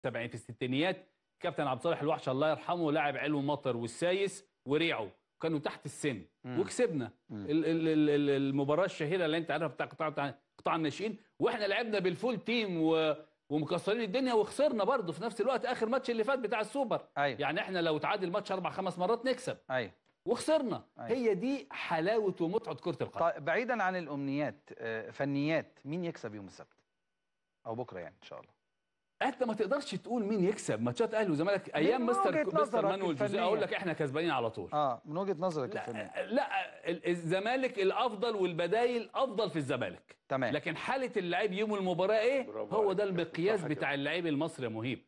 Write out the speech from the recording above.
70 في الستينيات كابتن عبد الصالح الوحش الله يرحمه لاعب علو مطر والسايس وريعو كانوا تحت السن وكسبنا ال- ال- ال- ال- المباراه الشهيره اللي انت عارفها بتاع قطاع بتاع قطاع الناشئين واحنا لعبنا بالفول تيم و ومكسرين الدنيا وخسرنا برضه في نفس الوقت اخر ماتش اللي فات بتاع السوبر أيوة. يعني احنا لو تعادل الماتش اربع خمس مرات نكسب ايوه وخسرنا أيوة. هي دي حلاوه ومتعه كره القدم طيب بعيدا عن الامنيات آه، فنيات مين يكسب يوم السبت او بكره يعني ان شاء الله انت ما تقدرش تقول مين يكسب ماتشات اهلي وزمالك ايام من مستر وجهة مستر نظرك مانويل جوزيه الفنية. اقول لك احنا كسبانين على طول اه من وجهه نظرك الفنيه لا, لا ال- الزمالك الافضل والبدايل افضل في الزمالك تمام. لكن حاله اللعيب يوم المباراه ايه برافو هو عليك. ده المقياس صح بتاع اللعيب المصري يا مهيب